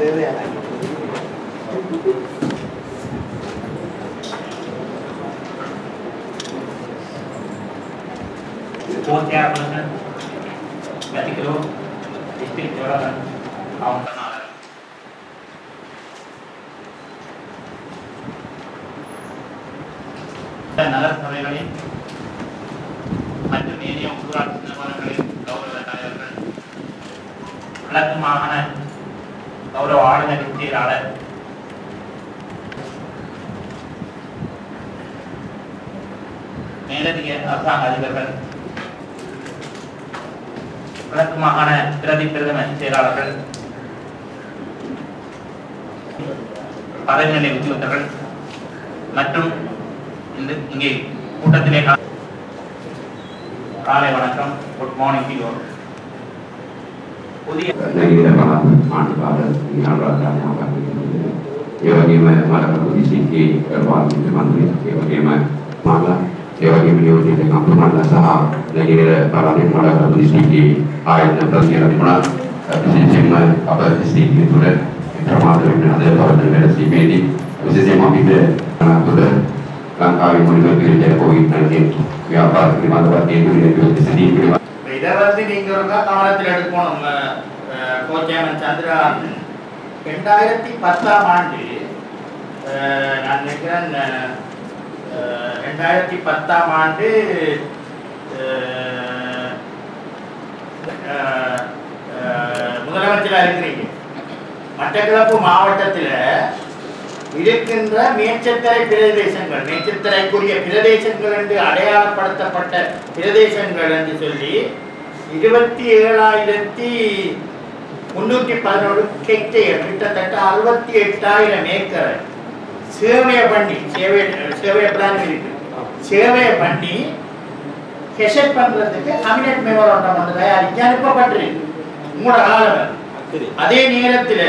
Fourth person, Metikalo, District Development, Town Kannada. நகரசபைகளின் மற்றும் ஏனைய உள்ளூராட்சி நிறுவனங்களின் கௌரவ தலைவர்கள் கிழக்கு மாகாண கௌரவ ஆளுநர் செயலாளர் மேலதிக அரசாங்க அதிபர்கள் கிழக்கு மாகாண பிரதி பிரதம செயலாளர்கள் பதவிநிலை உத்தியோகத்தர்கள் மற்றும் இந்த இங்கே கூட்டத்திலே கல- காலை வணக்கம் குட் மார்னிங் டு யூ புதிய negara barat mana barat yang rata yang akan begitu ya bagaimana mana kalau di sini keluar di teman ya bagaimana mana ya bagaimana di dengan pemanah sah negara barat yang mana kalau di sini ayat dan perkara di mana di sini semua apa di sini itu dah termasuk yang ada pada negara sini ini bisa semua bila itu dah langkah yang menuju ke COVID-19 ya apa di mana barat itu di sini இப்ப இதை வந்து நீங்க இருக்கா கவனத்தில் எடுக்கணும் கோச்சேமன் சந்திரா ரெண்டாயிரத்தி பத்தாம் ஆண்டு அஹ், நான் நினைக்கிறேன் அஹ், ரெண்டாயிரத்தி பத்தாம் ஆண்டு அஹ், அஹ், அஹ், முதலமைச்சராக இருக்கிறீங்க மட்டக்களப்பு மாவட்டத்தில் இருக்கின்ற மேச்சத்தரை பிரதேசங்கள் மேச்சத்தரைக்குரிய பிரதேசங்கள் என்று அடையாளப்படுத்தப்பட்ட பிரதேசங்கள் என்று சொல்லி இருபத்தி ஏழாயிரத்தி முன்னூற்றி பதினோரு ஹெக்டேர் கிட்டத்தட்ட அறுபத்தி எட்டாயிரம் ஏக்கர் சேவையை பண்ணி சேவை சேவை பிளான் இருக்கு சேவையை பண்ணி கெஷட் பண்றதுக்கு கமினட் மெமோரண்டம் வந்து தயாரித்து அனுப்பப்பட்டிருக்கு உங்களோட காலம் அதே நேரத்தில்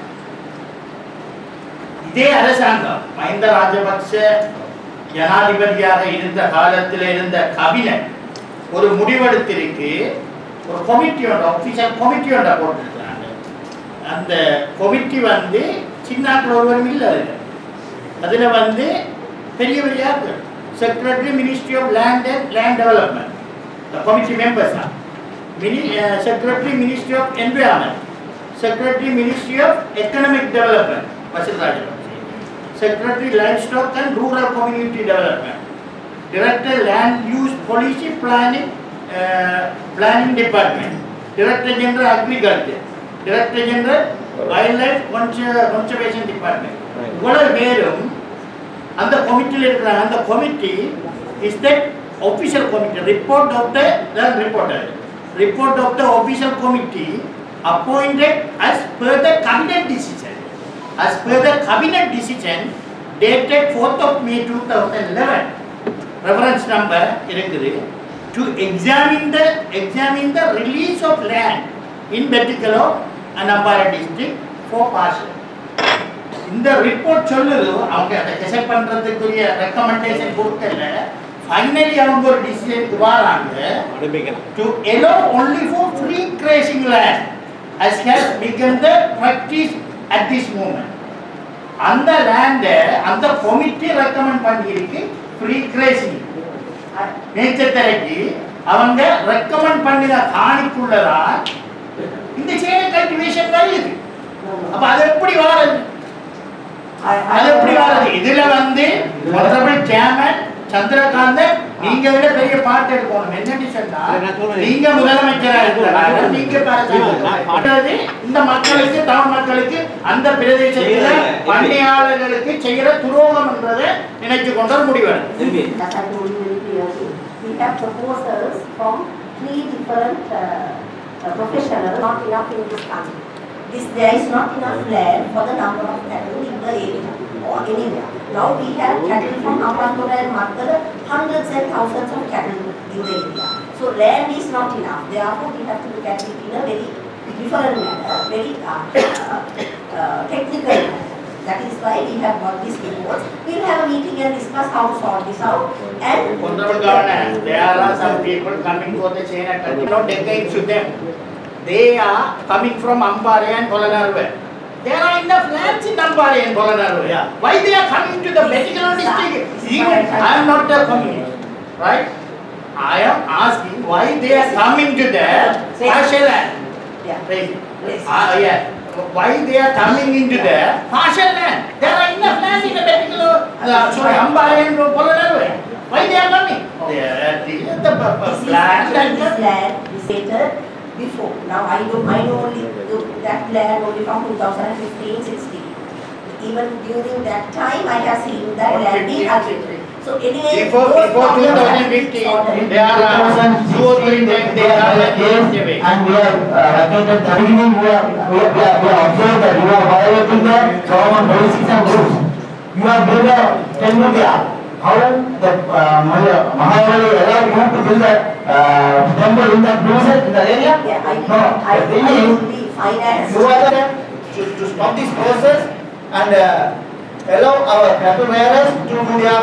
இதே அரசாங்கம் மஹிந்த ராஜபக்ஷ ஜனாதிபதியாக இருந்த காலத்தில் இருந்த கபினட் ஒரு முடிவெடுத்திருக்கு ஒரு கமிட்டி ஒன்று அஃபிஷியல் கமிட்டி ஒன்றை போட்டிருக்கிறாங்க அந்த கமிட்டி வந்து சின்னாக்கள் ஒருவரும் இல்லை அதில் அதில் வந்து பெரிய பெரிய ஆட்கள் secretary ministry of land and land development committee members தான் mini secretary ministry of environment secretary ministry of economic development Basil Rajapaksa secretary life stock and rural community development director land use policy planning planning department director general agriculture director general wildlife conservation department இவ்வளவு பேரும் அந்த கமிட்டியில் இருக்கிற அந்த committee is the official committee report of the the reporter report of the official committee appointed as per the cabinet decision as per the cabinet decision dated 4th of May 2011 reference number இருக்குது to examine the examine the release of land in Betikalo and Ambara district for parcel இந்த report சொல்லுது அவங்க அதை gazette பண்றதுக்குரிய recommendation கொடுக்கல finally அவங்க ஒரு டிசிஷனுக்கு வராங்க to allow only for free grazing land as has begun the practice at this moment அந்த லேண்டை அந்த கமிட்டி ரெக்கமெண்ட் பண்ணியிருக்கு ஃப்ரீ கிரேசிங் நேச்சத்தரைக்கு அவங்க ரெக்கமெண்ட் பண்ணின காணிக்குள்ளதான் இந்த சேன கல்டிவேஷன் வருது அப்ப அது எப்படி வாரது அது எப்படி வாரது இதுல வந்து முதல்வர் சேர்மன் சந்திரகாந்தன் நீங்க விட பெரிய பாட்டு எடுக்கணும் என்னன்னு சொன்னா நீங்க முதலமைச்சரா இருக்கிறாங்க நீங்க பாராட்டு இந்த மக்களுக்கு தமிழ் மக்களுக்கு அந்த பிரதேசத்துல பண்ணையாளர்களுக்கு செய்யற துரோகம் என்றதை நினைச்சு கொண்ட முடிவு As I told you very clearly, we have proposals from three different uh, uh, professionals, not enough in this country. This, there is not enough land for the number of cattle in the area or anywhere. Now we have cattle from Ampattura and Matkala, hundreds and thousands of cattle in the area. So land is not enough. Therefore, we have to look at it in a very different manner, very uh, uh, uh, technical manner. That is why we have got this report. We'll have a meeting and discuss how to sort this out and Honorable Governor, there are some people coming for the chain attack, not against them. They are coming from Ambare and Kolanarve. There are enough lands in Ambari and Bolanaru. Yeah. Why they are coming to the particular district? Even I am not a communist, right? I am asking why they are coming to the partial land. Yeah. Right. Yes. Ah, yeah. Why they are coming into the partial land? There are enough land in a particular, uh, sorry, Ambari and Bolanaru. Why they are coming? They are the, the This is land actually and this land is dated before. Now I know, I know only the- that land only from 2015, 16. Even during that time, I have seen that Or land being 15, cultivated. So anyway, Before, those before problems have been 2015, sorted. they are uh, two or three times they are like years away. And we have uh, vacated the beginning, we have, we have, we have we have observed that you are violating the government policies and rules. You have built a, tell me the, how the uh, Maha- Mahabali allowed you to build a uh, temple in that premises, in that area? Yeah, I, No, I, the thing I is, only finance. you are the, to, to stop this process and uh, allow our cattle bearers to do their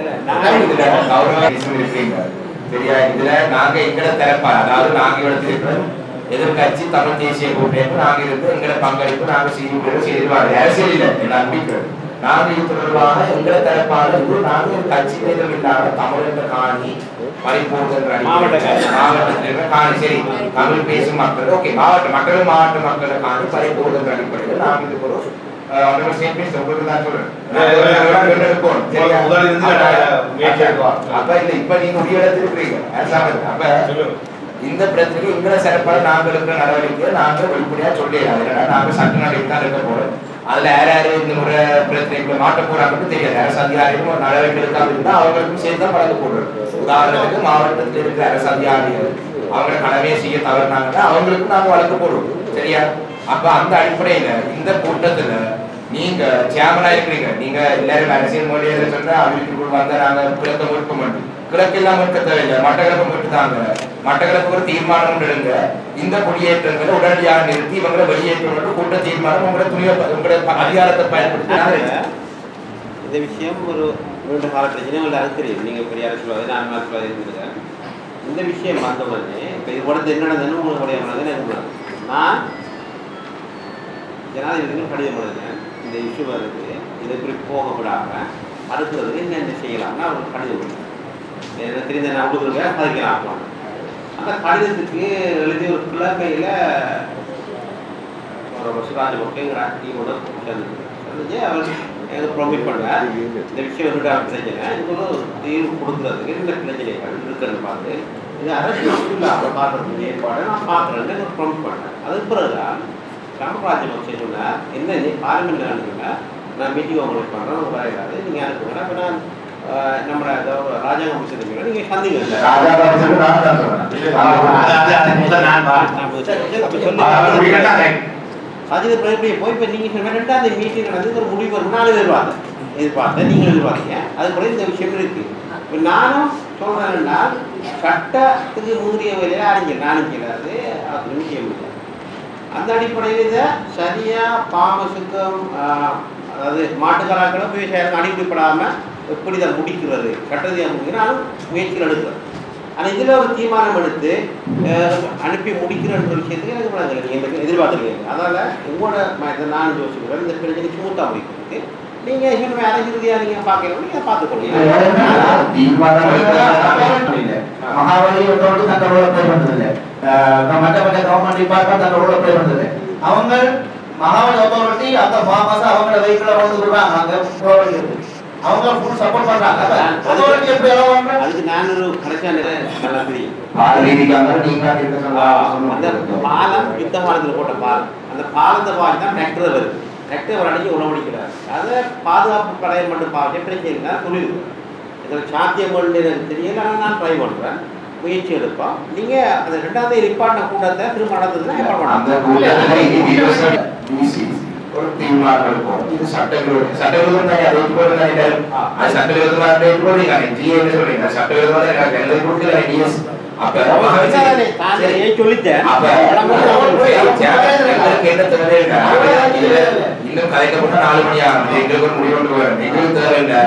இதுல கௌரவ issue இருக்குங்க. சரியா இதுல நாங்க எங்கட தரப்பா அதாவது நாங்க இவ்வளவு இருக்கிற எதிர்கட்சி தமிழ் தேசிய கூட்டமைப்பு நாங்க இருந்து எங்கட பங்களிப்பு நாங்க செய்து செய்திருவாங்க அரசியல் இல்லை நான் நம்பிக்கிறேன் நாங்க இது தொடர்பாக எங்கட தரப்பான இது நாங்க ஒரு கட்சி பேதம் இல்லாம தமிழ் என்ற காணி பறிப்போகின்ற மாவட்ட காணி. மாவட்டத்தில் இருக்கிற காணி சரி தமிழ் பேசும் மக்கள் ஓகே மாவட்ட மக்கள் மாவட்ட மக்கள காணி பறிப்போகின்ற அடிப்படையில் நாங்க இது ஒரு அஹ், ஸ்டேட்மெண்ட் உங்களுக்கு தான் சொல்றேன் நான் ஒரு- ஒரு- ஒரு- இருக்கணும். சரியா? முதல்ல இருந்து நான் முயற்சி எடுக்குவோம். அப்ப இல்ல இப்ப நீங்க முடிவெடுத்து இருக்கிறீங்க அரசாங்கம் அப்ப இந்த பிரச்சனை எங்களை சிறப்பாக நாங்கள் இருக்கிற நடவடிக்கையை நாங்கள் வெளிப்படையா சொல்லிடலாம் என்னன்னா நாங்க சட்ட நடவடிக்கை தான் இருக்க போறோம் அதுல யார் யாரு இந்த முறை பிரச்சனைகளை மாட்ட போறாங்கன்னு தெரியாது அரசு அதிகாரிகள் ஒரு நடவடிக்கை எடுக்காம இருந்தா அவங்களுக்கும் சேர்த்து தான் வழக்கு போடுறோம் உதாரணத்துக்கு மாவட்டத்தில் இருக்கிற அரசு அதிகாரிகள் அவங்க கடமையை செய்ய தவறினாங்கன்னா அவங்களுக்கும் நாங்க வழக்கு போடுவோம் சரியா அப்ப அந்த அடிப்படையில இந்த கூட்டத்துல நீங்க சேமனா இருக்கிறீங்க நீங்க எல்லாரும் அரசியல் மொழியில சொன்னா அவருக்கு வந்தா நாங்க கிழக்க முழுக்க மாட்டோம் கிழக்கெல்லாம் முழுக்க தேவையில்லை மட்டக்களப்பு மட்டும் தாங்க மட்டக்களப்பு ஒரு தீர்மானம் எடுங்க இந்த குடியேற்றங்களை உடனடியாக நிறுத்தி இவங்களை வெளியேற்ற கூட்ட தீர்மானம் உங்களோட துணியை உங்களோட அதிகாரத்தை பயன்படுத்தி இந்த விஷயம் ஒரு ரெண்டு கால பிரச்சனை உங்களுக்கு அது தெரியும் நீங்கள் பெரிய அரசியல்வாதி நான் அரசியல்வாதி இருந்துருங்க இந்த விஷயம் வந்த உடனே இப்போ இது உடனே என்ன நடந்ததுன்னு உங்களுடைய மனதில் எனக்கு புரியும். நான் ஜனாதிபதிக்கு கடிதம் எழுதுனேன் இந்த இஷ்யூ வருது இதை இப்படி போக விடாமல் அடுத்ததுக்கு என்ன செய்யலாம்னு அவருக்கு கடிதம் எழுதுனேன் எனக்கு தெரிந்த நான் கொடுக்குறத சாதிக்கலாம் அந்த கடிதத்துக்கு எழுதி ஒரு கிழமையில் ஒரு சுராஜ் ஓகேங்கிற டீமோட சேர்ந்துச்சு அவர் எனக்கு ப்ரொமிட் பண்ணார் இந்த விஷயம் விட பிரச்சனை இது ஒரு தீர்வு கொடுக்குறதுக்கு இந்த பிரச்சனைகள் இருக்குன்னு பார்த்து இது அரசியல் இல்லாமல் பார்க்கறதுக்கு ஏற்பாடு நான் பார்க்குறேன்னு எனக்கு ப்ரொமிட் பண்ணேன் அதுக்கு பிறகுதான் ராமராஜபக்சே சொன்னார் என்ன நீ பார்லிமெண்ட் அனுப்புங்க நான் மீட்டிங் உங்களுக்கு பண்ணுறேன் உங்கள் வரையாது நீங்கள் அனுப்புங்க அப்போ நான் ஆஹ், நம்ம அதாவது ராஜாங்க அமைச்சர் நீங்கள் சந்திங்க ராஜேந்திர பிரபுடைய போய் இப்போ நீங்கள் சொன்ன ரெண்டாவது மீட்டிங் நடந்து ஒரு முடிவு வரும் நாலு பேர் வாங்க எதிர்பார்த்தேன் நீங்கள் எதிர்பார்த்தீங்க அது கூட இந்த விஷயம் இருக்கு இப்போ நானும் சொல்கிறேன்னா சட்டத்துக்கு மீறிய வழியில் அறிஞர் நானும் கிடையாது அது விஷயம் இல்லை அந்த அடிப்படையில் இதை சரியாக பாம சுத்தம் ஆஹ், அதாவது மாட்டுக்கராக்களும் விவசாயம் அடிக்கப்படாமல் எப்படி இதை முடிக்கிறது சட்டத்தை முடிக்கிறாலும் முயற்சிகள் எடுக்கிறேன் ஆனால் இதில் ஒரு தீர்மானம் எடுத்து அஹ், அனுப்பி முடிக்கிறன்ற விஷயத்துக்கு எனக்கு விளங்கலை நீங்கள் எனக்கு எதிர்பார்த்துருக்கீங்க அதனால் உங்களோட ம- இதை நான் யோசிக்கிறேன் இந்த பிரச்சனை ஸ்மூத்தாக முடிக்கிறதுக்கு நீங்கள் இன்னும் அரசு ரீதியாக நீங்கள் பார்க்கணும் நீங்கள் பார்த்துக்கொள்ளுங்க மகாவலி ஒன்றோடு தந்த ரோல ப்ளே பண்றதில்ல மற்ற மற்ற கவர்மெண்ட் டிபார்ட்மெண்ட் தந்த ரோல ப்ளே பண்றது அவங்க மகாவலி அத்தாரிட்டி அந்த ஃபார்மஸ் அவங்கள வெஹிக்கிள வந்து விடுறாங்க அங்க ப்ரொவைட் இருக்கு அவங்க ஃபுல் சப்போர்ட் பண்றாங்க அத்தாரிட்டி எப்படி எல்லாம் பண்றாங்க அதுக்கு நான் ஒரு கடைசியான நல்லா தெரியும் அந்த பாலம் யுத்த காலத்தில் போட்ட பாலம் அந்த பாலத்தை பார்த்து தான் டிராக்டர் வருது டிராக்டர் ஒரு அடிச்சு உணவடிக்கிறார் அதை பாதுகாப்பு படையம் மட்டும் பார்த்து பிரச்சனை இல்லை சொல்லிடுது இதில் சாத்தியம் பண்ணு எனக்கு தெரியல ஆனால் நான் ட்ரை பண்ணுறேன் முயற்சி எடுப்போம் நீங்கள் அந்த ரெண்டாவது ரிப்பார்ட் கூட்டத்தை திரும்ப நடந்ததுன்னா ஏற்பாடு அந்த பண்ணலாம் கூட்டத்தில் ஒரு தீர்மானம் இருக்கும் இது சட்டவிரோதம் சட்டவிரோதம் தான் அது இப்போ அது சட்டவிரோதமாக இருந்தால் இப்போ நீங்க ஜிஏன்னு சொல்றீங்க சட்டவிரோதமாக எனக்கு எங்களுக்கு கொடுக்கல டிஎஸ் அப்ப அதுக்காக நான் ஏன் சொல்லிட்டேன் அப்ப எங்களுக்கு என்ன தேவையில்லை இதுல இன்னும் கதைக்கப்பட்ட நாலு மணி ஆகும் எங்களுக்கு ஒரு முடிவு கொண்டு வரும் எங்களுக்கு தேவையில்லை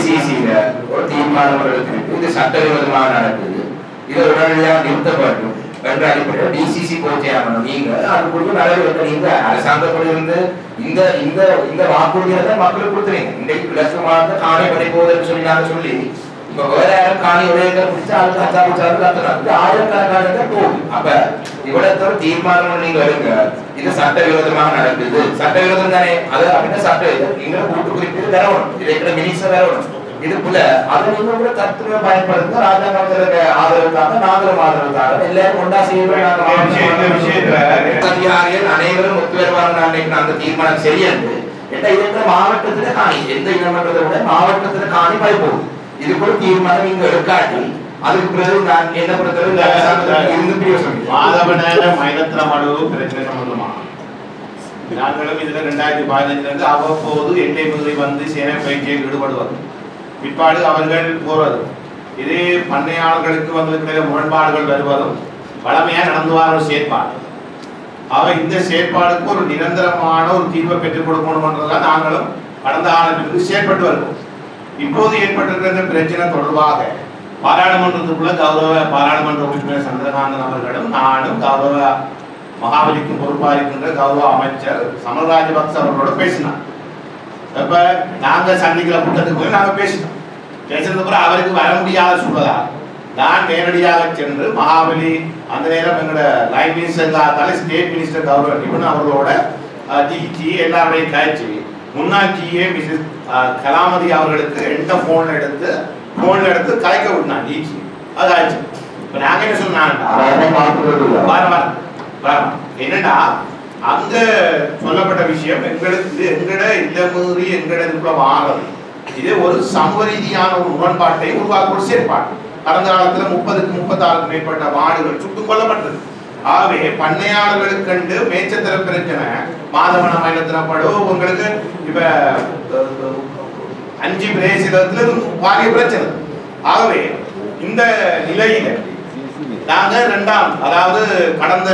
டிசிசியில ஒரு தீர்மானம் ஒரு எடுத்திருக்கு இது சட்டவிரோதமாக நடக்குது இது உடனடியாக நிறுத்தப்படும் என்ற அடிப்படையில் டிசிசி போச்சேன் நீங்க அதுக்குரிய நடவடிக்கை நீங்க அரசாங்கத்திலிருந்து இந்த இந்த இந்த வாக்குறுதியை தான் மக்களுக்கு கொடுத்துறீங்க இன்றைக்கு இலக்கமாக காணி பறிப்போவதற்கு சொல்லி நாங்க சொல்லி இப்ப வேற யாரும் காணி உடையத்தை பிடிச்சா அதுக்கு அச்சா பிடிச்சாரு கத்துறாங்க ஆயிரக்கணக்கான போகுது அப்ப இவ்வளவு ஒரு தீர்மானம் நீங்க எடுங்க இது சட்டவிரோதமாக நடக்குது சட்டவிரோதம் தானே அது அப்படின்னா சட்ட நீங்க கூட்டு குறிப்பிட்டு வரணும் இதை இருக்கிற மினிஸ்டர் வரணும் இதுக்குள்ள அதை நீங்க கூட தத்துவ பயன்படுத்துங்க ராஜாங்கத்திற்கு ஆதரவுக்காக நாங்களும் ஆதரவுக்காக எல்லாரும் ஒன்றா இந்த விஷயத்துல- செய்யணும் அதிகாரிகள் அனைவரும் ஒத்துழைப்பாங்க அன்னைக்கு அந்த தீர்மானம் சரியன்று என்ன இருக்கிற மாவட்டத்துல காணி எந்த இனமன்றத்தை விட மாவட்டத்துல காணி பய போகுது இதுக்குள்ள தீர்மானம் இங்க எடுக்காட்டி அதுக்கு பிறகு நான் என்ன பொறுத்தவரை இந்த அரசாங்கத்துல இருந்து பிரிவு சொல்லுங்க மாதவன மயிலத்திர மடு பிரச்சனை சம்பந்தமா நாங்களும் இதுல ரெண்டாயிரத்தி பதினஞ்சுல இருந்து அவ்வப்போது எல்லை பகுதி வந்து சேனை பயிற்சியில் ஈடுபடுவது பிற்பாடு அவர்கள் போவது இது பண்ணையாளர்களுக்கு வந்திருக்கிற முரண்பாடுகள் வருவதும் பழமையா நடந்து வர ஒரு செயற்பாடு அவ இந்த செயற்பாடுக்கு ஒரு நிரந்தரமான ஒரு தீர்வை பெற்றுக் கொடுக்கணும்ன்றதுதான் நாங்களும் கடந்த காலத்திற்கு செயற்பட்டு வருவோம் இப்போது ஏற்பட்டிருக்கிற இந்த பிரச்சனை தொடர்பாக பாராளுமன்றத்துக்குள்ள கௌரவ பாராளுமன்ற உறுப்பினர் சந்திரகாந்தன் அவர்களும் நானும் கௌரவ மகாபலிக்கும் பொறுப்பாக இருக்கின்ற கௌரவ அமைச்சர் சமல் ராஜபக்ச அவர்களோட பேசினார் அப்ப நாங்க சந்திக்கிற கூட்டத்துக்கு போய் நாங்க பேசினோம் பேசினதுக்கு அப்புறம் அவருக்கு வர முடியாத சூழலா நான் நேரடியாக சென்று மகாபலி அந்த நேரம் எங்களோட லைன் மினிஸ்டர் காத்தால ஸ்டேட் மினிஸ்டர் கௌரவ நிபுணர் அவர்களோட டிஜி எல்லாருடையும் காய்ச்சி முன்னாள் ஜிஏ மிஸ்ஸஸ் கலாமதி அவர்களுக்கு எந்த போன்ல எடுத்து போன்ல எடுத்து கலைக்க விட்டான் டிஜி அது ஆச்சு இப்ப நாங்க என்ன சொன்னாங்கன்னா வர வர வர என்னடா அங்க சொல்லப்பட்ட விஷயம் எங்களுக்கு இது எங்கட இல்ல மீறி எங்கட இதுக்குள்ள வாரது இது ஒரு சமூக ரீதியான ஒரு உடன்பாட்டை உருவாக்க ஒரு செயற்பாடு கடந்த காலத்துல முப்பதுக்கு முப்பத்தாறுக்கு மேற்பட்ட மாடுகள் சுட்டுக் கொல்லப்பட்டது ஆகவே பண்ணையாளர்களுக்கு கண்டு மேய்ச்சத்தர பிரச்சனை மாதவன மயிலத்தினப்படும் உங்களுக்கு இப்ப அஹ், அஞ்சு பிரதேசத்துல இது பாரிய பிரச்சனை ஆகவே இந்த நிலையில நாங்க ரெண்டாம் அதாவது கடந்த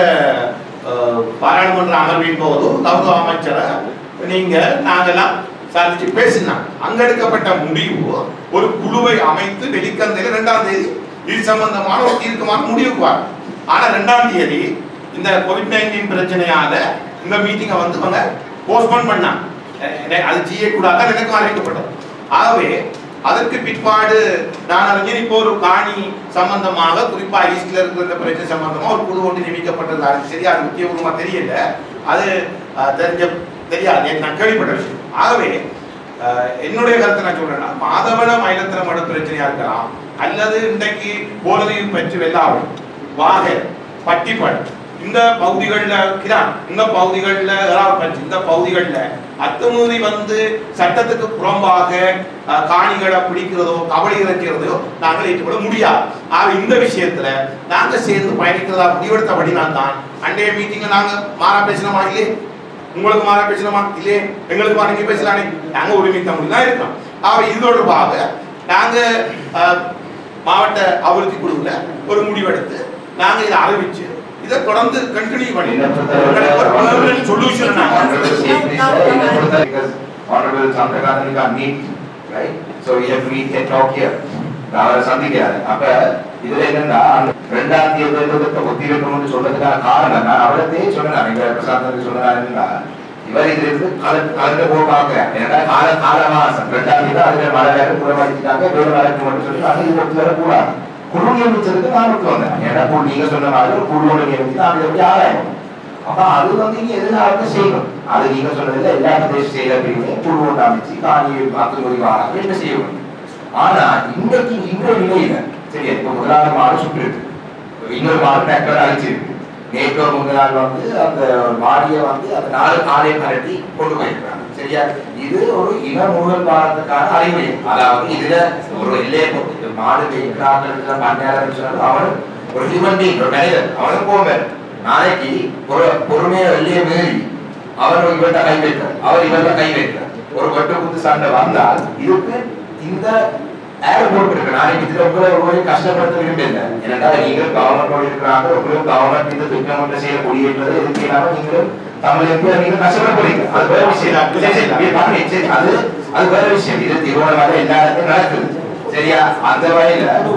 அஹ், பாராளுமன்ற அமர்வின் போது கௌரவ அமைச்சரை நீங்க நாங்கெல்லாம் சந்திச்சு பேசினாங்க அங்க எடுக்கப்பட்ட முடிவு ஒரு குழுவை அமைத்து வெளிக்கந்தையில ரெண்டாம் தேதி இது சம்பந்தமான ஒரு தீர்க்கமான முடிவுக்கு வரும் ஆனா ரெண்டாம் தேதி இந்த கோவிட் நைன்டீன் பிரச்சனையால இந்த மீட்டிங்கை வந்து அவங்க போஸ்ட்போன் பண்ணாங்க அஹ் அது ஜிஏ கூட எனக்கு அறிவிக்கப்பட்டது ஆகவே அதற்கு பிற்பாடு நான் அறிஞர் இப்போ ஒரு காணி சம்பந்தமாக குறிப்பா ஈஸ்ட்ல இருக்கிற இந்த பிரச்சனை சம்பந்தமா ஒரு குழு ஒன்று நியமிக்கப்பட்டது அது சரியா அது முக்கியபூர்வமா தெரியல அது அஹ், தெரிஞ்ச தெரியாது நேத்து நான் கேள்விப்பட்ட விஷயம் ஆகவே அஹ், என்னுடைய கருத்தை நான் சொல்றேன்னா மாதவன மயிலத்திர மடு பிரச்சனையா இருக்கலாம் அல்லது இன்றைக்கு போலதையும் பெற்று வெள்ளாவும் வாக பட்டிப்பட் இந்த பகுதிகளில் கிரான் இந்த பகுதிகளில் பஞ்சு இந்த பகுதிகளில் அத்துமீறி வந்து சட்டத்துக்கு புறம்பாக அஹ், காணிகளை பிடிக்கிறதோ கபடி இறக்கிறதோ நாங்கள் ஏற்றுக்கொள்ள முடியாது ஆக இந்த விஷயத்துல நாங்க சேர்ந்து பயணிக்கிறதா முடிவெடுத்தபடினால் தான் அன்றைய மீட்டிங்ல நாங்க மாறா பேசினோமா இல்லையே உங்களுக்கு மாறா பேசணுமா இல்லையே எங்களுக்கு மாறா நீங்க பேசலானே நாங்க உரிமை தமிழ் தான் இருக்கோம் ஆக இது தொடர்பாக நாங்க அஹ், மாவட்ட அபிவிருத்தி குழுவுல ஒரு முடிவெடுத்து நாங்க இதை அறிவிச்சு இதை தொடர்ந்து கண்டினியூ பண்ணி ஒரு permanent solution நாங்க Honorable Chief Minister, because Honorable Chandrakanta got meet, right? So we have to meet and talk here. அவரை சந்திக்கிறாரு அப்ப இதுல என்னன்னா அந்த ரெண்டாம் தேர்தலுக்கு ஒத்திவைக்கணும்னு சொல்றதுக்கான காரணம் நான் அவரத்தையே சொன்னேன் எங்க பிரசாந்தத்துக்கு சொன்னாருன்னா இவர் இதுல இருந்து கல கலந்து போவாங்க ஏன்னா கால காலமாசம் ரெண்டாம் தேதி அதுல மழை வேறு குறவாடிட்டாங்க வேறு நடக்கும் மட்டும் சொல்லி அது இது ஒத்து வரக்கூடாது குழு நியமிச்சதுக்கு நான் ஒத்து வந்தேன் ஏன்னா குழு நீங்க சொன்ன மாதிரி ஒரு குழுவோட நியமிச்சு நான் இதை எப்படி ஆராயணும் அப்ப அது வந்து நீங்க எதிர்காலத்தை செய்யணும் அது நீங்க சொன்னதுல எல்லா பிரதேச செயலர்களையுமே குழு ஒன்று அமைச்சு காணி மாற்றுமொழி வாங்க என்ன செய்யணும் ஆனா இன்றைக்கு இந்த நிலையில சரியா இப்ப முதலாவது மாடு சுற்றிருக்கு இன்னொரு மாடு டிராக்டர் அழிச்சிருக்கு நேற்று ஒரு முந்தின நாள் வந்து அந்த மாடியை வந்து அந்த நாலு காலை கரட்டி கொண்டு போயிருக்காங்க சரியா இது ஒரு இன மூழல் பாலத்துக்கான அறிவுரை அதாவது இதுல ஒரு எல்லையை பொறுத்து மாடு வெயிக்கிறாங்க பண்ணையாளர் சொன்னாலும் அவன் ஒரு ஹியூமன் பீங் ஒரு மனிதன் அவனுக்கு போவேன் நாளைக்கு ஒரு பொறுமையை வெளியே மீறி அவர் இவர்கிட்ட கை வைக்கிறார் அவர் இவர்கிட்ட கை வைக்கிறார் ஒரு வெட்டு குத்து சண்டை வந்தால் இதுக்கு இந்த ஏர் போட்டு இருக்கு நாளைக்கு இதுல உங்களை ஒரு கஷ்டப்படுத்த விரும்பல ஏன்னா நீங்கள் கவர்மெண்டோட இருக்கிறாங்க உங்களுக்கு கவர்மெண்ட் இந்த திட்டம் ஒன்று செய்ய கொடியேற்றது எதுக்கு இல்லாம நீங்களும் தமிழ் எப்படி நீங்க கஷ்டப்பட போறீங்க அது வேற விஷயம் சரி, சரி, அப்படியே பாருங்க. சரி, அது அது வேற விஷயம் இது திருவண்ணாமலை எல்லா இடத்துலயும் நடக்குது சரியா அந்த வகையில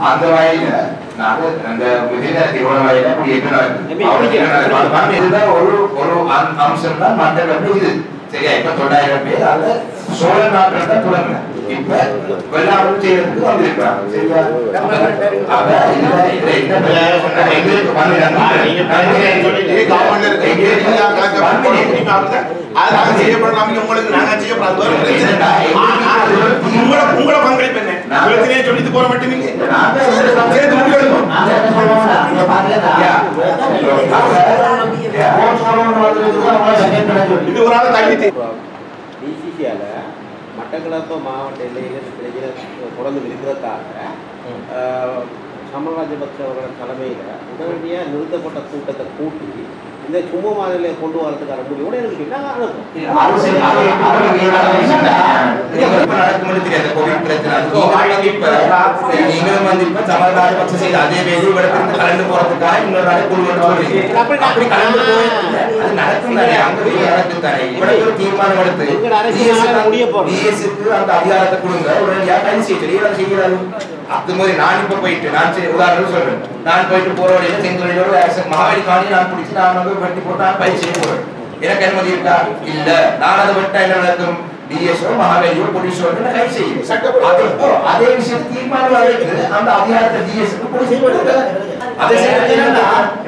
அந்த வகையில நாங்க அந்த விஜயநகர வகையில குடியேற்றம் நடக்குது அவருக்கு என்ன நடக்குது? பாருங்க, இதுதான் ஒரு ஒரு அம்- அம்சம் தான் மண்டல இது சரியா இப்ப தொள்ளாயிரம் பேர் அதுல சோழ நாட்டில் தான் தொடங்கின இப்ப வெள்ளாளர் செய்யறதுக்கு வந்திருக்கிறாங்க சரியா அப்ப இதுல இதுல என்ன பிரச்சனை சொன்னா, எங்களுக்கு பன்னிரண்டு நீங்க பிரச்சனையை சொல்லிட்டு கவர்மெண்ட்ல இருக்க எங்களுக்கு நாங்க கலக்க போறோம். அதை நாங்க செய்யப்படலாம் உங்களுக்கு நாங்க செய்யப்படாது உங்களோட உங்களோட பங்களிப்பு என்ன பிரச்சனையை சொல்லிட்டு போற மட்டும் இல்லை நாங்க வந்து சேர்த்து முடிவெடுப்போம் நாங்க என்ன சொல்றோம்னா, இங்க பாத்தீங்கன்னா, Yeah. Yeah. கோச் சொல்லணும்னு வந்ததுக்கு அவங்கள second பண்ண சொல்லி. இது ஒரு ஆள் தள்ளிட்டு டிசிசியால மட்டக்களப்பு மாவட்ட எல்லையில் பிரச்சனை தொடர்ந்து இருக்கிறதுக்காக ஆஹ், சமல் ராஜபக்ச அவர்கள் தலைமையில் உடனடியாக நிறுத்தப்பட்ட கூட்டத்தை கூட்டி இந்த சும மாநில கொண்டு வரதுக்கான முடிவோடு எனக்கு சொன்னாங்க அனுப்பும் அது சரி, அது அவருக்கு ஏதாவது விஷயம் தான். இது இப்ப நடக்கும்னு தெரியாது, கோவிட் பிரச்சனை. அது நீங்க வந்து இப்ப, நீங்களும் வந்து இப்ப சமல் ராஜபக்ச செய்த அதே வேலை இவரிடத்திலிருந்து கலந்து போறதுக்காக இன்னொரு நாளை குழு கொண்டு சொல்றீங்க. அப்படி கலந்து போய் அது நடக்கும் தானே, அங்க போய் நடக்கும் தானே. இவ்வளவு ஒரு தீர்மானம் எடுத்து, எங்கட அரசியல் நாளை முடிய போறோம். DS க்கு அந்த அதிகாரத்தை கொடுங்க, உடனடியா கைது செய்யுங்க. ஏன் அதை செய்யறாரு? அது மாதிரி நான் இப்ப போயிட்டு நான் சரி, உதாரணத்துக்கு சொல்றேன் நான் போயிட்டு போற வழியில செங்கோலையோட மகாவலி காணியை நான் பிடிச்சி நான் வந்து வெட்டி போட்டு நான் பயிர் செய்ய போறேன் எனக்கு அனுமதி இருக்கா இல்ல நான் அதை விட்டா என்ன நடக்கும் டிஎஸ்ஓ மகாவேலியோ போலீஸோ வந்து என்ன கைது செய்யும் அதே ஓ, அதே விஷயத்தை தீர்மானம் வரைக்கும் அந்த அதிகாரத்தை டிஎஸ் போலீஸ் செய்வது அதை செய்யறதுன்னா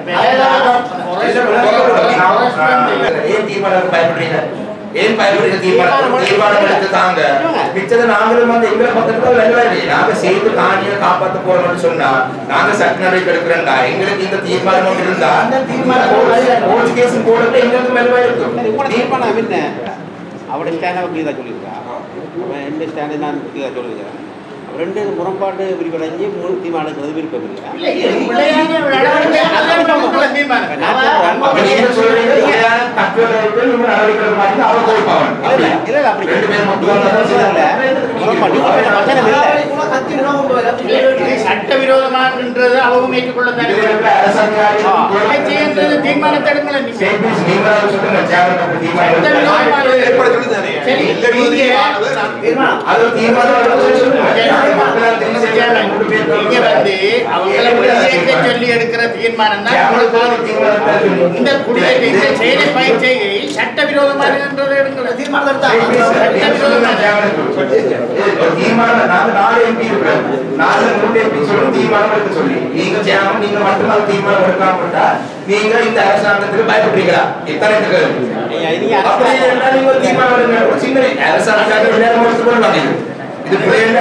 ஏன் தீர்மானம் பயப்படுறீங்க ஏன் பயப்படுறீங்க தீர்மானம் தீர்மானம் எடுத்து தாங்க மிச்சத்தை நாங்களும் வந்து எங்களை பக்கத்துல வெள்ளவே இல்லையே நாங்க செய்து காணியை காப்பாத்த போறோம்னு சொன்னா நாங்க சட்ட நடவடிக்கை எடுக்கிறோம்டா எங்களுக்கு இந்த தீர்மானம் ஒன்று இருந்தா அந்த தீர்மானம் கோர்ட் கேஸ் போடுறது எங்களுக்கு மெல்லவா இருக்கும் சரி, உங்களோட தீர்மானம் என்ன அவருடைய ஸ்டாண்டை கிளியராக சொல்லியிருக்கா அவன் எந்த ஸ்டாண்டை நான் கிளியராக சொல்லியிருக்கிறேன் அவன் ரெண்டு முரண்பாடு விரிவடைஞ்சு முழு தீர்மானம் எடுக்கிறது விருப்பம் அப்ப நீங்க சொல்றீங்க சரியான தக்கவர்கள் இவங்க நடவடிக்கை எடுக்க மாட்டீங்க அவர் போய் பாவன் இல்லை இல்லை இல்லை அப்படி ரெண்டு பேரும் மட்டும் தான் இல்லை முரண்பாடு நீங்கள் பேசுற வசனம் இல்லை சட்டவிரோதமானது அவங்க ஏற்றுக்கொள்ள இதுல இருக்கிற அரசாங்கம் செய்யறது தீர்மானத்தை எடுக்கல நீங்க ஸ்டேட்மெண்ட்ஸ் நீங்களா சொல்லுங்க சேனல் தீர்மானம் ஏற்பட சொல்லுதானே சரி, இல்லை நீங்க- அது ஒரு தீர்மானம் எடுக்க சொல்லுங்க நாங்க மக்களால் தெரிவு செய்யப்பட்ட மூணு பேர் இங்க வந்து அவங்கள குடியேற்ற சொல்லி எடுக்கிற தீர்மானம் தான் உங்களுக்கு பாதிக்கும். இந்த குடியேற்ற இந்த செயலை பயிர் செய்கை சட்டவிரோதமானது எடுங்கிற தீர்மானம் தீர்மானம் நாங்க நாலு எம்பி இருக்கிறோம் நாலு மூணு எம்பி சொல்லி தீர்மானம் எடுக்க சொல்லி நீங்க சேனம் நீங்க மட்டும்தான் தீர்மானம் எடுக்காம விட்டா நீங்க இந்த அரசாங்கத்துக்கு பயப்படுறீங்களா இத்தனை நீங்கள் அப்படி இல்லைன்னா நீங்க ஒரு தீர்மானம் எடுங்க ஒரு சின்ன அரசாங்கத்துக்கு நேரம் எடுத்து கொள்வாங்க இது. இது பிள்ளைங்க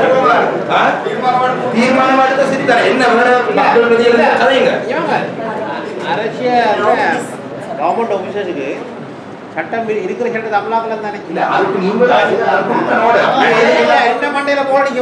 தீர்மானம் எடுத்த சரி தானே என்ன வேற மக்கள் மத்தியில கதைங்க அரசியல் கவர்மெண்ட் ஆஃபீஸர்ஸுக்கு சட்டம் மீறி- இருக்கிற சட்டத்தை அமலாக்கலாம் தானே இல்ல அதுக்கு நீங்க அதுக்கு தன்னோட என்ன மண்டையில போனீங்க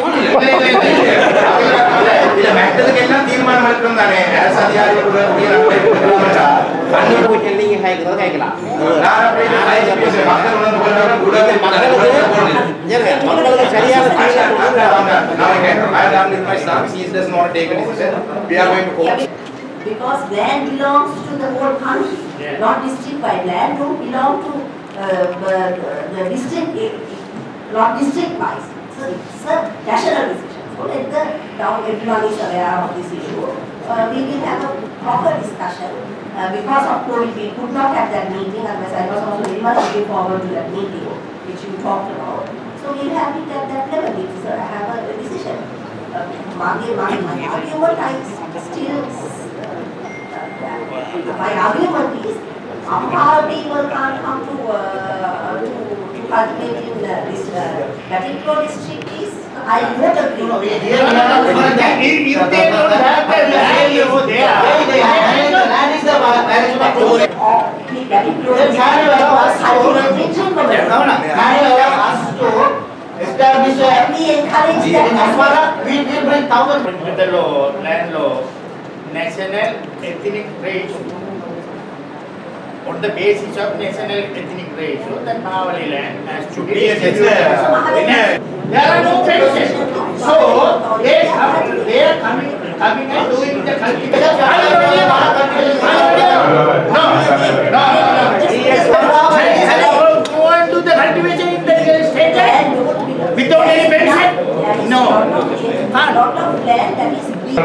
இல்ல மெட்டதுக்கு எல்லாம் தீர்மானம் எடுக்கணும் தானே அரசு அதிகாரிகள் அன்னைக்கு போய் நீங்க கேட்கறத கேட்கலாம் நான் அப்படி இல்லை. பேசுறேன். மக்கள் உணர்ந்து கொள்ளாம உடனே மக்கள் உணர்ந்து கொள்ளுங்க. ஏங்க, மக்களுக்கு சரியான தீர்வு கொடுங்க. Now again, I am in my stance. He does not take a decision. We are going to court. Because land belongs to the whole country, Yeah. not district wide. Land don't belong to uh, the, the district, eh, not district wise. So it's a national decision. So let the, now everyone is aware of this issue. Uh, we will have a proper discussion. Uh, because of COVID, we could not have that meeting, otherwise I was also very much looking forward to that meeting, which you talked about. So we'll have it at that level, we will have a decision. Uh, my, my, my argument, I still uh, my argument is, our people can't come to, uh, to, to cultivate in uh, this, uh, particular district is, I would agree. Or the particular district was cultivated in government. establish a We encourage that as as well. far as we will bring thousand with the law, land law, national ethnic ratio. On the basis of national ethnic ratio, the Mahavali land has to be. Yes, yes, distributed. sir. There are no fences. So, they have, they are coming, coming and doing the cultivation. No, no, no, no. Yes, Go and do the cultivation in the state land without any benefit? No. A lot of land land that is being.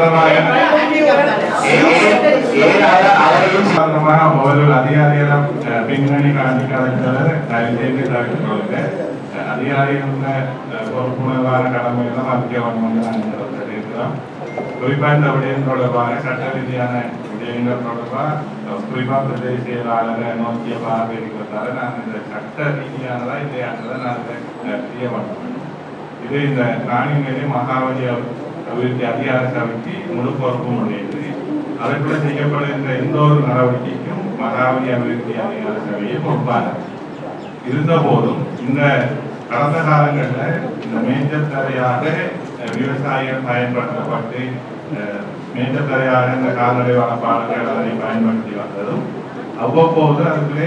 சாதாரணமாக ஒரு அதிகாரிகளும் அஹ், பின்னணி காணிக்காதது தயவுசெய்து தவிர்த்துக்கொள்ளுங்க அஹ், அதிகாரிகள அஹ், பொறுப்புணர்வான கடமைகளும் முக்கியம் வந்து நாங்கள் தெரிவிக்கிறோம் குறிப்பாக இந்த விடயம் தொடர்பாக சட்ட ரீதியான விடயங்கள் தொடர்பாக அஹ், குறிப்பாக பிரதேச செயலாளரை நோக்கிய பார்வை இருக்கிறதால நான் இந்த சட்ட ரீதியானதா இல்லையானதை நான் இதை தெரிய மாட்டேன் இது இந்த காணிநிலை மகாவலி அபிவிருத்தி அதிகார சபைக்கு முழு பொறுப்பும் உடையது அதற்குள்ள செய்யப்படுகின்ற எந்த ஒரு நடவடிக்கைக்கும் மகாவலி அபிவிருத்தி அதிகார சபையை பொறுப்பானது இருந்த போதும் இந்த கடந்த காலங்களில் இந்த மேய்ச்சல் தரையாக அஹ், விவசாயிகள் பயன்படுத்தப்பட்டு அஹ், மேய்ச்சல் தரையாக இந்த கால்நடை வளர்ப்பாளர்கள் அதனை பயன்படுத்தி வந்ததும் அவ்வப்போது அதுக்குள்ளே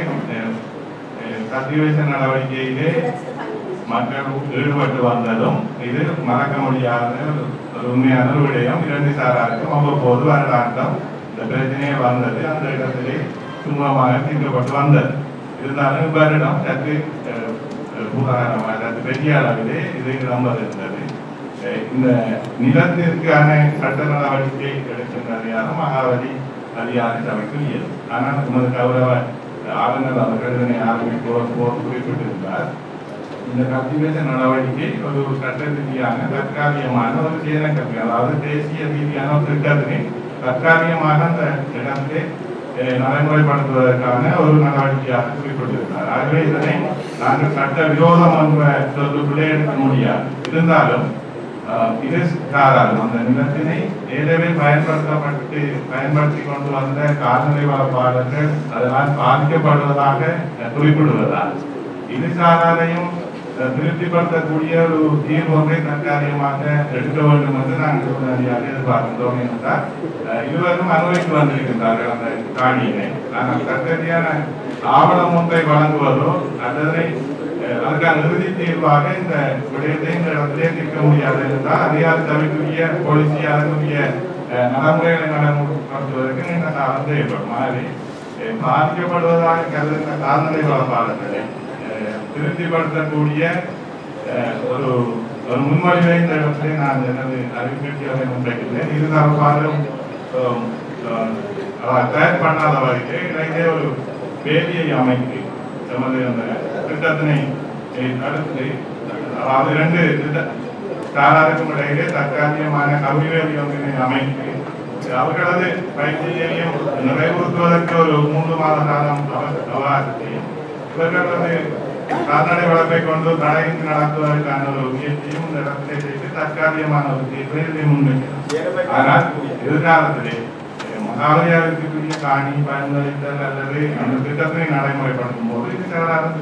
கல்டிவேஷன் நடவடிக்கையிலே மக்கள் ஈடுபட்டு வந்ததும் இது மறக்க முடியாத ஒரு- ஒரு உண்மையான ஒரு விடயம் இரண்டு சாராருக்கும் அவ்வப்போது வருடாந்தம் இந்த பிரச்சனையே வந்தது அந்த இடத்திலே சுமூகமாக தீர்க்கப்பட்டு வந்தது இருந்தாலும் வருடம் சற்று அஹ், அஹ், பூதாகரமாக சற்று பெரிய அளவிலே இது இடம்பெறுகின்றது அஹ், இந்த நிலத்திற்கான சட்ட நடவடிக்கை எடுக்கின்ற அதிகாரம் மகாவலி அதிகார சபைக்குரியது ஆனால் உமது கௌரவ ஆளுநர் அவர்கள் இதனை ஆரம்பிப்போர் போர் குறிப்பிட்டிருந்தார் இந்த கல்டிவேஷன் நடவடிக்கை ஒரு சட்ட ரீதியான தற்காலிகமான ஒரு சேன கல்வி அதாவது தேசிய ரீதியான ஒரு திட்டத்தினை தற்காலிகமாக அந்த இடத்திலே அஹ், நடைமுறைப்படுத்துவதற்கான ஒரு நடவடிக்கையாக குறிப்பிட்டிருக்கிறார் ஆகவே இதனை நாங்கள் சட்ட விரோதம் என்ற சொல்லுக்குள்ளே எடுக்க முடியாது இருந்தாலும் ஆஹ், இது சாராது அந்த நிலத்தினை ஏற்கனவே பயன்படுத்தப்பட்டு பயன்படுத்தி கொண்டு வந்த கால்நடை வளர்ப்பாளர்கள் அதனால் பாதிக்கப்படுவதாக அஹ், குறிப்பிடுவதால் இது சாராரையும் அஹ், திருப்திப்படுத்தக்கூடிய ஒரு தீர்வு ஒன்றை தற்காலிகமாக எடுக்க வேண்டும் என்று நாங்கள் உடனடியாக எதிர்பார்க்கின்றோம் என்றால் அஹ், இருவரும் அனுபவித்து வந்திருக்கின்றார்கள் அந்த காணியினை நாங்கள் தற்கதியான ஆவணம் ஒன்றை வழங்குவதோ அல்லது அஹ், அதுக்கான இறுதி தீர்வாக இந்த விடயத்தை இந்த இடத்திலே நிற்க முடியாது என்றால் அதிகார சபைக்குரிய போலீசி அதற்குரிய அஹ், நடைமுறைகளை நடைமுறைப்படுத்துவதற்கு நீண்ட காலம் தேவைப்படும் ஆகவே அஹ், பாதிக்கப்படுவதாக கருதுகின்ற கால்நடை வளர்ப்பாளர்களை அஹ், திருப்திப்படுத்தக்கூடிய அஹ், ஒரு ஒரு முன்மொழிவை இந்த இடத்திலே நான் எனது அறிவிப்பிற்கு முன்வைக்கின்றேன் இது தொடர்பாக அஹ், அஹ், தயார் பண்ணாத வரைக்கும் இடையிலே ஒரு வேதியை அமைத்து நமது அந்த திட்டத்தினை அஹ், தடுத்து அதாவது இரண்டு திட்ட சாராருக்கும் இடையிலே தற்காலிகமான கல்விவேதி ஒன்றினை அமைத்து அவர்களது பயிற்சியையும் நிறைவுறுத்துவதற்கு ஒரு மூன்று மாத காலம் அவ- அவகாசத்தையும் இவர்களது கால்நடை வளர்ப்பை கொண்டு தடையின்றி நடத்துவதற்கான ஒரு முயற்சியும் இந்த இடத்திலே செய்து தற்காலிகமான ஒரு தீர்வை முன்வைக்கிறோம் ஆனால் எதிர்காலத்திலே மகாவலியாருக்குரிய காணி பயன்படுத்தல் அல்லது அந்த திட்டத்தினை நடைமுறைப்படுத்தும் போது இது சிலராலும்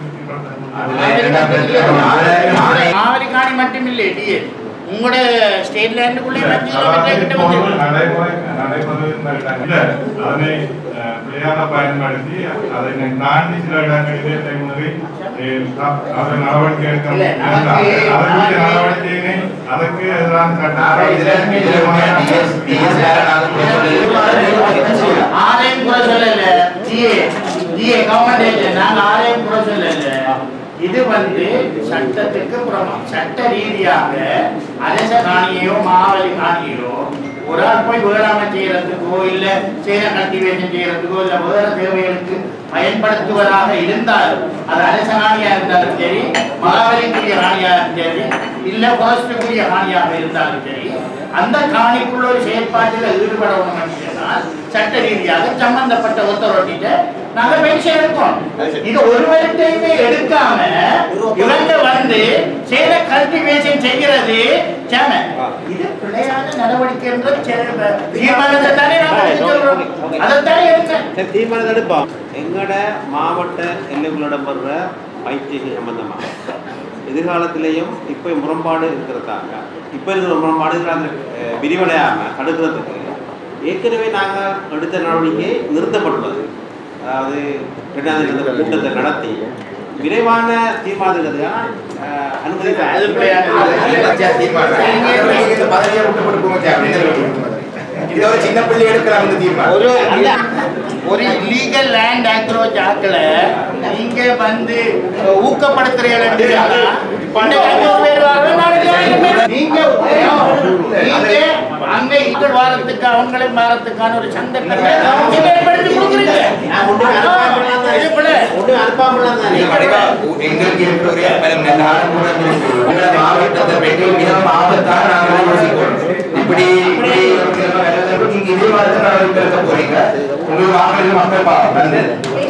திருப்திப்படுத்த மாவரி காணி மட்டும் இல்லை டிஏ உங்களோட ஸ்டேட் லேண்டுக்குள்ளே பத்து அதாவது கிலோமீட்டர் கிட்ட இப்போது வந்து நடைமுறை நடைபெறுகின்ற இடங்களில் அதனை அஹ், பிழையாக பயன்படுத்தி அதனை தாண்டி சில இடங்களிலே டைமுறை அதை நடவடிக்கை எடுக்க இல்ல, இருந்தால் நமக்கு- அதற்குரிய நடவடிக்கையினை அதற்கு எதிரான ஆக இதுல இதுல டிஎஸ் டிஎஸ் நாங்க ஆலயம் கூட சொல்லல ஜிஏ ஜிஏ கவர்மெண்ட் ஏஜென்ட் நாங்க ஆலயம் கூட சொல்லல இது வந்து சட்டத்துக்கு புறமா சட்ட ரீதியாக அரச காணியோ மாவலி காணியோ ஒரு ஆள் போய் வேளாண்மை செய்யறதுக்கோ இல்ல சேன கல்டிவேஷன் செய்யறதுக்கோ இல்ல வேற தேவைகளுக்கு பயன்படுத்துவதாக இருந்தால் அது அரச காணியா இருந்தாலும் சரி மகாவலிக்குரிய காணியா இருந்தாலும் சரி இல்ல ஃபாரஸ்டுக்குரிய காணியாக இருந்தாலும் சரி அந்த காணிக்குள்ள ஒரு செயற்பாட்டில் ஈடுபடணும் சொன்னால் சட்ட ரீதியாக சம்பந்தப்பட்ட ஒத்தரொட்டிட்ட நாங்க பென்ஷன் எடுப்போம் இது ஒருவர்கிட்டயுமே எடுக்காம இவங்க வந்து சேல கல்டிவேஷன் செய்கிறது சேம இது பிழையான நடவடிக்கை என்ற செ- தீர்மானத்தை தானே நாங்க எடுக்க சொல்றோம் அதைத்தானே எடுக்க சரி தீர்மானம் எடுப்போம் எங்களோட மாவட்ட எல்லைகளோட வர்ற பயிற்சி சம்பந்தமாக எதிர்காலத்திலேயும் இப்போ முரண்பாடு இருக்கிறதாங்க இப்போ இருக்கிற முரண்பாடு அந்த அஹ், விரிவடையாமல் தடுக்கிறதுக்கு ஏற்கனவே நாங்கள் எடுத்த நடவடிக்கை நிறுத்தப்பட்டுள்ளது அதாவது ரெண்டாவது இந்த கூட்டத்தை நடத்தி விரைவான தீர்மானத்துக்காக அனுமதி அது பிள்ளையார் பதவியை விட்டு போட்டு போங்க சார் அப்படின்னு சொல்லிட்டு இது ஒரு சின்ன பிள்ளை எடுக்கலாம் இந்த தீர்மானம் ஒரு இல்ல, ஒரு இல்லீகல் லேண்ட் அக்ரோச் ஆக்கல நீங்க வந்து ஊக்கப்படுத்துறீங்க நீங்க நீங்க அங்க இங்கள் வாரத்துக்கு அவங்களும் வாரத்துக்கான ஒரு சந்தர்ப்பத்தை நீங்க ஏற்படுத்தி கொடுக்குறீங்க நான் ஒண்ணு அனுப்பாமலாம் தான் இது பிள்ளை. ஒண்ணு அனுப்பாமலாம் தான் நீங்க வடிவா எங்களுக்கு இருக்கிற ஒரு பல நாடு உங்களை மாவட்டத்தை பற்றி மிகவும் ஆபத்தாக நாங்கள் யோசிக்கிறோம் இப்படி இப்படி நீங்க இதே மாதிரி தான் நாங்கள் இருக்க போறீங்க உங்களுக்கு வாக்களிக்க மக்கள் பா- வந்து